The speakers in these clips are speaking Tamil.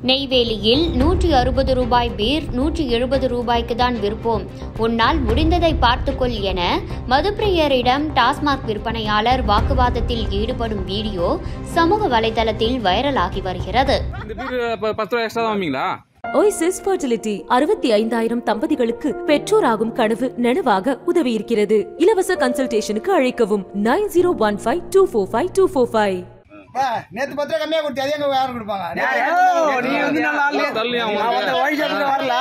நெய்வேலியில் நூற்றி அறுபது ரூபாய் பீர் நூற்றி எழுபது ரூபாய்க்கு தான் விற்போம் உன்னால் முடிந்ததை பார்த்துக்கொள் என மதுப்பிரியரிடம் டாஸ்மாக் விற்பனையாளர் வாக்குவாதத்தில் ஈடுபடும் வீடியோ சமூக வலைதளத்தில் வைரலாகி வருகிறது இந்த பீர் ப- பத்து ரூபா எக்ஸ்ட்ரா தான் வாங்குவீங்களா ஓய்சிஸ் ஃபர்டிலிட்டி அறுபத்தி ஐந்தாயிரம் தம்பதிகளுக்கு பெற்றோராகும் கனவு நனவாக உதவியிருக்கிறது இலவச கன்சல்டேஷனுக்கு அழைக்கவும் nine zero one five two four five two four five பா, நேத்து பத்து ரூபா கம்மியா கொடுத்து அது எங்க யாரும் கொடுப்பாங்க நீ வந்து நல்ல ஆளு. தள்ளி அவன் நான் வந்து ஒயின் ஷாப்ல வரல.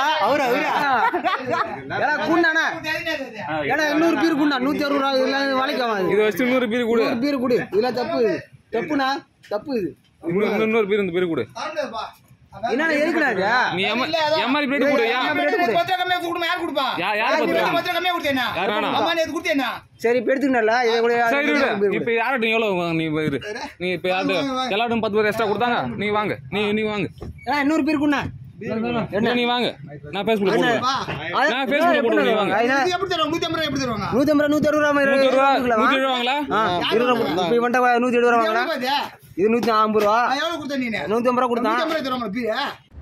ஏடா, குண்டாண்ணா. ஏடா, இன்னொரு பீர் குண்டா, நூத்தி அறுபது ரூபா, இதெல்லாம் வேலைக்கு ஆகாது. இதை வச்சு இன்னொரு பீர் கொடு இன்னொரு பீர் குடு. இதெல்லாம் தப்பு இது. தப்புண்ணா, தப்பு இது. இன்னொரு இன்னொரு- இன்னொரு பீர் இந்த பீர் கொடு என்னண்ணா, எதுக்குண்ணா இது? நீ எம்மா எம்ஆர்பி ரேட் கொடு யா பத்து ரூபா கம்மியா கொடுக்கணும் யார் கொடுப்பா யா- யார் பத்து ரூபா? பத்து ரூபா கம்மியா கொடுத்தேனா யார் வேணா? அம்மா நேத்து கொடுத்தேனா சரி இப்ப எடுத்துக்கிட்டல இதை கூட சரி பீர் விடு குடு. இப்ப யார்கிட்ட எவ்வளவு வாங்க நீ இரு நீ இப்ப யார்கிட்ட எல்லாரும் பத்து பேர் எக்ஸ்ட்ரா கொடுத்தாங்க நீ வாங்க நீ நீ வாங்க ஏடா, இன்னொரு பீர் குண்டா. என்ன நீ வாங்க நான் பேஸ்புக் போடுறேன் அது- நான் Facebook போடுறேன், நீ வாங்க. அது இது எப்படி தருவாங்க நூத்தி ஐம்பது ரூபா எப்படி தருவாங்க நூத்தி ஐம்பது ரூபா, நூத்தி அறுபது ரூபா மாதிரி நூத்தி ரூபா எடுத்துக்கலாமா? நூத்தி ரூபாங்களா ஆ, இருபது ரூபா. இப்ப இவன்ட்ட நூத்தி எழுபது ரூபா எவ்வளவு வாங்கினா பாத்தியா? இது நூத்தி ஐம்பது ரூபா நான் எவ்வளவு கொடுத்தேன் நீ நூத்தி ஐம்பது ரூபா கொடுத்தான் நூத்தி ஐம்பது ரூபா தருவாங்க பீரா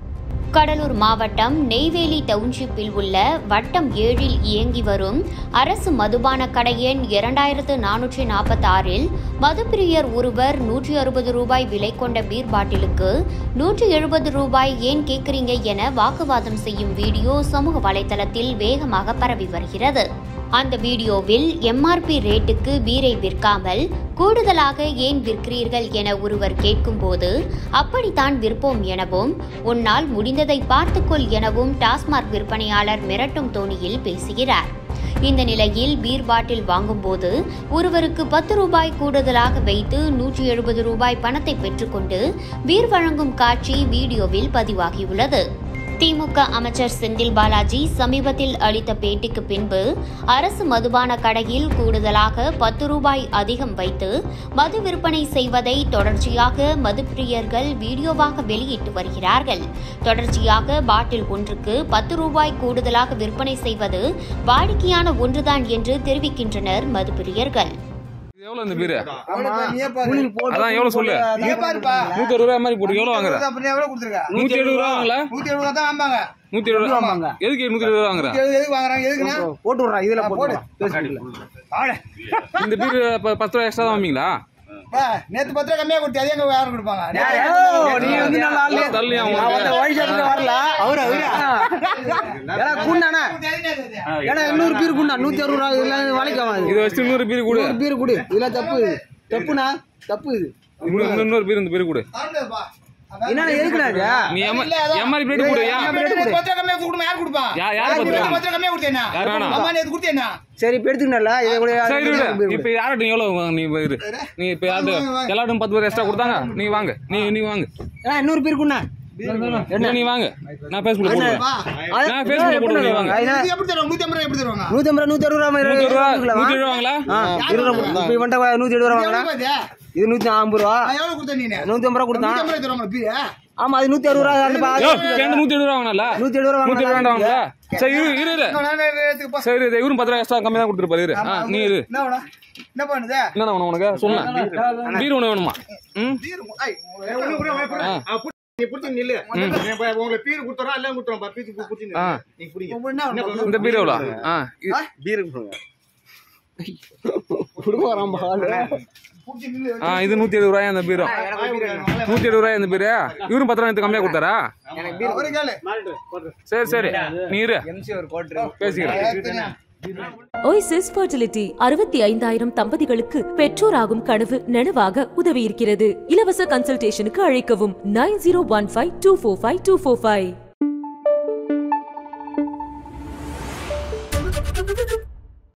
கடலூர் மாவட்டம் நெய்வேலி டவுன்ஷிப்பில் உள்ள வட்டம் ஏழில் இயங்கி வரும் அரசு மதுபான கடை எண் இரண்டாயிரத்து நானூற்றி நாற்பத்தாறில் மதுப்பிரியர் ஒருவர் நூற்றி அறுபது ரூபாய் விலை கொண்ட பீர் பாட்டிலுக்கு நூற்றி எழுபது ரூபாய் ஏன் கேட்குறீங்க என வாக்குவாதம் செய்யும் வீடியோ சமூக வலைதளத்தில் வேகமாக பரவி வருகிறது அந்த வீடியோவில் எம்ஆர்பி ரேட்டுக்கு பீரை விற்காமல் கூடுதலாக ஏன் விற்கிறீர்கள் என ஒருவர் கேட்கும்போது அப்படித்தான் விற்போம் எனவும் உன்னால் முடிந்ததை பார்த்துக்கொள் எனவும் டாஸ்மாக் விற்பனையாளர் மிரட்டும் தோணியில் பேசுகிறார் இந்த நிலையில் பீர் பாட்டில் வாங்கும்போது ஒருவருக்கு பத்து ரூபாய் கூடுதலாக வைத்து நூற்றி எழுபது ரூபாய் பணத்தை பெற்றுக்கொண்டு பீர் வழங்கும் காட்சி வீடியோவில் பதிவாகியுள்ளது திமுக அமைச்சர் செந்தில் பாலாஜி சமீபத்தில் அளித்த பேட்டிக்கு பின்பு அரசு மதுபான கடையில் கூடுதலாக பத்து ரூபாய் அதிகம் வைத்து மது விற்பனை செய்வதை தொடர்ச்சியாக மதுப்பிரியர்கள் வீடியோவாக வெளியிட்டு வருகிறார்கள் தொடர்ச்சியாக பாட்டில் ஒன்றுக்கு பத்து ரூபாய் கூடுதலாக விற்பனை செய்வது வாடிக்கையான ஒன்றுதான் என்று தெரிவிக்கின்றனர் மதுப்பிரியர்கள் இது எவ்வளவு இந்த பீர் நீயே பாரு கூலிங் போட்டு அதான் எவ்வளவு சொல்லு நீயே பாருப்பா நூத்தி அறுபது ரூபாய் மாதிரி போட்டு எவ்வளவு வாங்குற அப்புறம் எவ்வளவு கொடுத்துருக்க நூத்தி எழுபது ரூபா வாங்கல நூத்தி எழுபது ரூபா தான் வாம்பாங்க நூத்தி எழுபது ரூபா வாங்குவாங்க. எதுக்கு நூத்தி எழுபது ரூபா வாங்குற எதுக்கு எதுக்கு வாங்குறாங்க எதுக்குன்னா போட்டு விடுறா இதுல போட்டு போடு. விடுறா. பேசிக்கல. ஆடு இந்த பீர் ப- பத்து ரூபா எக்ஸ்ட்ரா தான் வாங்குவீங்களா பா, நேத்து பத்து ரூபா கம்மியா கொடுத்து அது எங்க யாரும் கொடுப்பாங்க நீ வந்து நல்ல ஆளு. தள்ளி அவன் நான் வந்து ஒயின் ஷாப்ல வரல. ஏடா, குண்டாண்ணா. ஏடா, இன்னொரு பீர் குண்டா, நூத்தி அறுபது ரூபா, இதெல்லாம் வேலைக்கு ஆகாது. இதை வச்சு இன்னொரு பீர் கொடு இன்னொரு பீர் குடு. இதெல்லாம் தப்பு இது. தப்புண்ணா, தப்பு இது. இன்னொரு இன்னொரு பீர் இந்த பீர் கொடு என்னண்ணா, எதுக்குண்ணா இது? நீ எம்ஆர்பி ரேட் கொடு யா பத்து ரூபா கம்மியா கொடுக்கணும் யார் கொடுப்பா யா- யார் பத்து ரூபா? பத்து ரூபா கம்மியா கொடுத்தேனா யார் வேணா? அம்மா நேத்து கொடுத்தேனா சரி இப்ப எடுத்துக்கிட்டல இதை கூட சரி பீர் விடு குடு. இப்ப யார்கிட்ட எவ்வளவு வாங்க நீ இரு நீ இப்ப யார்கிட்ட எல்லாரும் பத்து பேர் எக்ஸ்ட்ரா கொடுத்தாங்க நீ வாங்க நீ நீ வாங்க ஏடா, இன்னொரு பீர் குண்டா. என்ன நீ வாங்க நான் பேஸ்புக் போடுறேன் அது- நான் Facebook எப்படி போடுறேன், நீ வாங்க? வாங்க. இது இது எப்படி தருவாங்க நூத்தி ஐம்பது ரூபா எப்படி தருவாங்க நூத்தி ஐம்பது ரூபா, நூத்தி அறுபது ரூபா மாதிரி நூத்தி ரூபா எடுத்துக்கலாமா? நூத்தி ரூபாங்களா ஆ, இருபது ரூபா. இப்ப இவன்ட்ட நூத்தி எழுபது ரூபா வாங்கினா எவ்வளவு பாத்தியா இது நூத்தி ஐம்பது ரூபா நான் எவ்வளவு கொடுத்தேன் நீ நூத்தி ஐம்பது ரூபா கொடுத்தான் நூத்தி ஐம்பது ரூபா தருவாங்க பீரா ஆமா அது நூத்தி அறுபது ரூபா அந்த பா- யோ ரெண்டு நூத்தி எழுபது ரூபா வாங்கினல நூத்தி எழுபது ரூபா நூத்தி எழுபது வாங்கினா வாங்கினல சரி இரு இரு இரு சரி இரு, இவரும் பத்து ரூபா எக்ஸ்ட்ரா கம்மி தான் கொடுத்துருப்பாரு இரு ஆ நீ இரு என்ன வேணும் என்ன பண்ணுது என்ன வேணும் உனக்கு சொல்ல பீர் ஒண்ணு வேணுமா ம் பீர் ஐ, ஒண்ணு கூட வேணாம். ஆ நீ புடிச்சு நில்லு உங்களுக்கு பீர் குடுத்துறோம் எல்லாம் குடுத்துறோம் பீச்சு புடிச்சு ஆ நீ புடிங்க ஒண்ணு என்ன வேணும்? இந்த பீர் எவ்வளோ ஆ இது- பீர் கொடுக்க வரான் பாலு புடிச்சு நில்லு. ஆ இது நூத்தி எழுபது ரூபாய் அந்த பீரும் நூத்தி எழுபது ரூபாய் அந்த பீரு இவரும் பத்து ரூபாய் எடுத்து கம்மியா கொடுத்தாரா அவரு கேளு. சரி சரி நீ இரு பேசிக்கிறேன் ஓய்சிஸ் ஃபர்டிலிட்டி அறுபத்தி ஐந்தாயிரம் தம்பதிகளுக்கு பெற்றோராகும் கனவு நனவாக உதவியிருக்கிறது இலவச கன்சல்டேஷனுக்கு அழைக்கவும் nine zero one five two four five two four five